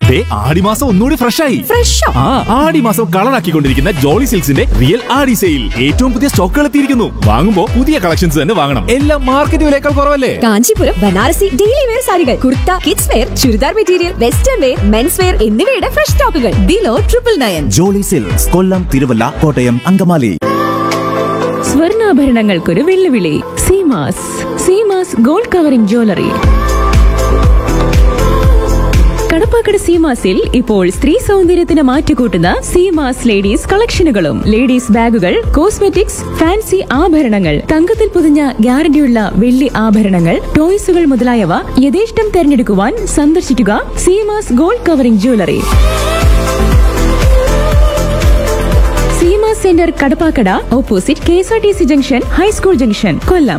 ദേ ആടിമാസം ഒന്നുകൂടി ഫ്രഷ് ആയി ഫ്രഷോ ആ ആടിമാസം കളറാക്കിക്കൊണ്ടിരിക്കുന്ന ജോളി സിൽക്സിന്റെ റിയൽ ആടി സെയിൽ ഏറ്റവും പുതിയ സ്റ്റോക്കുകൾ എത്തിയിരിക്കുന്നു വാങ്ങുമ്പോൾ പുതിയ കളക്ഷൻസ് തന്നെ വാങ്ങണം എല്ലാം മാർക്കറ്റ് വിലയേക്കാൾ കുറവല്ലേ കാഞ്ചീപുരം ബനാറസി ഡെയിലി വെയർ സാരികൾ kurta kids wear churidar material western wear men's wear എന്നിവയുടെ ഫ്രഷ് സ്റ്റോക്കുകൾ below triple nine Jolly silks Kollam Thiruvalla Kottayam Angamaly സ്വർണ്ണാഭരണങ്ങൾക്കൊരു വെല്ലുവിളി Seemas Seemas gold covering jewellery Kadappakada സീമാസിൽ ഇപ്പോൾ സ്ത്രീ സൗന്ദര്യത്തിന് മാറ്റുകൂട്ടുന്ന സീമാസ് ലേഡീസ് കളക്ഷനുകളും ലേഡീസ് ബാഗുകൾ കോസ്മെറ്റിക്സ് ഫാൻസി ആഭരണങ്ങൾ തങ്കത്തിൽ പൊതിഞ്ഞ ഗ്യാരണ്ടിയുള്ള വെള്ളി ആഭരണങ്ങൾ ടോയ്സുകൾ മുതലായവ യഥേഷ്ടം തെരഞ്ഞെടുക്കുവാൻ സന്ദർശിക്കുക Seemas gold covering jewellery Seema centre Kadappakada opposite K S R T C junction high school junction Kollam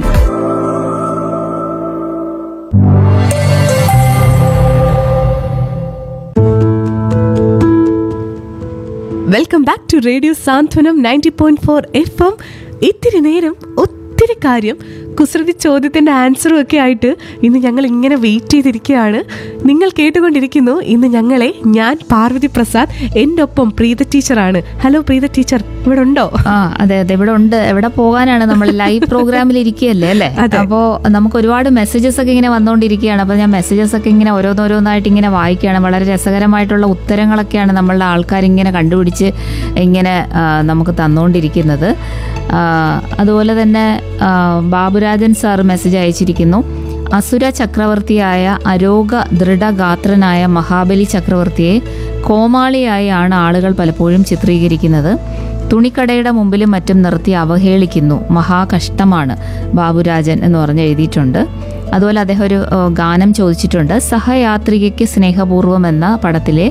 welcome back to radio Santhwanam ninety point four F M ഇത്തിരി നേരം ഒത്തിരി കാര്യം കുസൃതി ചോദ്യത്തിന്റെ ആൻസറും ഒക്കെ ആയിട്ട് ഇന്ന് ഞങ്ങൾ ഇങ്ങനെ വെയിറ്റ് ചെയ്തിരിക്കുകയാണ് നിങ്ങൾ കേട്ടുകൊണ്ടിരിക്കുന്നു ഇന്ന് ഞങ്ങളെ ഞാൻ പാർവതി പ്രസാദ് എൻ്റെ ഒപ്പം പ്രീത ടീച്ചറാണ് ഹലോ പ്രീത ടീച്ചർ ഇവിടെ ഉണ്ടോ ആ അതെ അതെ ഇവിടെ ഉണ്ട് എവിടെ പോകാനാണ് നമ്മൾ ലൈവ് പ്രോഗ്രാമിൽ ഇരിക്കുകയല്ലേ അല്ലേ അതെ. അപ്പോൾ നമുക്ക് ഒരുപാട് മെസ്സേജസ് ഒക്കെ ഇങ്ങനെ വന്നുകൊണ്ടിരിക്കുകയാണ് അപ്പോൾ ഞാൻ മെസ്സേജസ് ഒക്കെ ഇങ്ങനെ ഓരോന്നോരോന്നായിട്ട് ഇങ്ങനെ വായിക്കുകയാണ് വളരെ രസകരമായിട്ടുള്ള ഉത്തരങ്ങളൊക്കെയാണ് നമ്മളുടെ ആൾക്കാർ ഇങ്ങനെ കണ്ടുപിടിച്ച് ഇങ്ങനെ ആ, നമുക്ക് തന്നുകൊണ്ടിരിക്കുന്നത് ആ, അതുപോലെ തന്നെ ആ, ബാബുരാജൻ സാർ മെസ്സേജ് അയച്ചിരിക്കുന്നു അസുര ചക്രവർത്തിയായ അരോഗ ദൃഢഗാത്രനായ മഹാബലി ചക്രവർത്തിയെ കോമാളിയായാണ് ആളുകൾ പലപ്പോഴും ചിത്രീകരിക്കുന്നത് തുണിക്കടയുടെ മുമ്പിലും മറ്റും നിർത്തി അവഹേളിക്കുന്നു മഹാകഷ്ടമാണ് ബാബുരാജൻ എന്ന് പറഞ്ഞ് എഴുതിയിട്ടുണ്ട് അതുപോലെ അദ്ദേഹം ഒരു ഏഹ്, ഗാനം ചോദിച്ചിട്ടുണ്ട് സഹയാത്രികയ്ക്ക് സ്നേഹപൂർവം എന്ന പടത്തിലെ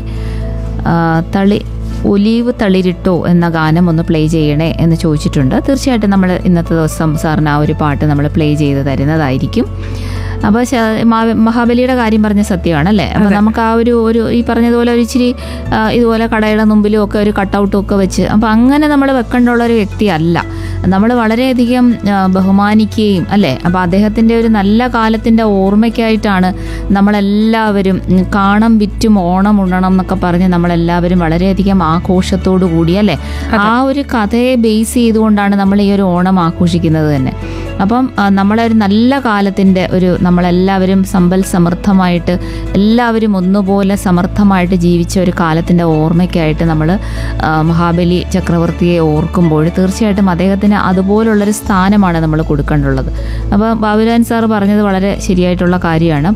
ആ, തളി ഒലീവ് തളിരിട്ടോ എന്ന ഗാനം ഒന്ന് പ്ലേ ചെയ്യണേ എന്ന് ചോദിച്ചിട്ടുണ്ട് തീർച്ചയായിട്ടും നമ്മൾ ഇന്നത്തെ ദിവസം സാറിന് ആ ഒരു പാട്ട് നമ്മൾ പ്ലേ ചെയ്ത് തരുന്നതായിരിക്കും അപ്പോൾ മഹാബലിയുടെ കാര്യം പറഞ്ഞ സത്യമാണല്ലേ അപ്പോൾ നമുക്ക് ആ ഒരു ഒരു ഈ പറഞ്ഞതുപോലെ ഒരു ഇച്ചിരി ആ, ഇതുപോലെ കടയുടെ മുമ്പിലും ഒക്കെ ഒരു കട്ടൗട്ടും ഒക്കെ വെച്ച് അപ്പോൾ അങ്ങനെ നമ്മൾ വെക്കേണ്ടുള്ള ഒരു വ്യക്തിയല്ല നമ്മൾ വളരെയധികം ആ, ബഹുമാനിക്കുകയും അല്ലേ അപ്പോൾ അദ്ദേഹത്തിൻ്റെ ഒരു നല്ല കാലത്തിൻ്റെ ഓർമ്മയ്ക്കായിട്ടാണ് നമ്മളെല്ലാവരും ഉം, കാണം വിറ്റും ഓണം ഉണ്ണണം എന്നൊക്കെ പറഞ്ഞ് നമ്മളെല്ലാവരും വളരെയധികം ആഘോഷത്തോടു കൂടി അല്ലേ ആ ഒരു കഥയെ ബേസ് ചെയ്തുകൊണ്ടാണ് നമ്മൾ ഈ ഒരു ഓണം ആഘോഷിക്കുന്നത് തന്നെ അപ്പം ആ, നമ്മളെ ഒരു നല്ല കാലത്തിൻ്റെ ഒരു നമ്മളെല്ലാവരും സമ്പൽ സമൃദ്ധമായിട്ട് എല്ലാവരും ഒന്നുപോലെ സമർത്ഥമായിട്ട് ജീവിച്ച ഒരു കാലത്തിൻ്റെ ഓർമ്മയ്ക്കായിട്ട് നമ്മൾ മഹാബലി ചക്രവർത്തിയെ ഓർക്കുമ്പോൾ തീർച്ചയായിട്ടും അദ്ദേഹത്തിന് അതുപോലുള്ളൊരു സ്ഥാനമാണ് നമ്മൾ കൊടുക്കേണ്ടുള്ളത് അപ്പോൾ ബാബുരാൻ സാർ പറഞ്ഞത് വളരെ ശരിയായിട്ടുള്ള കാര്യമാണ്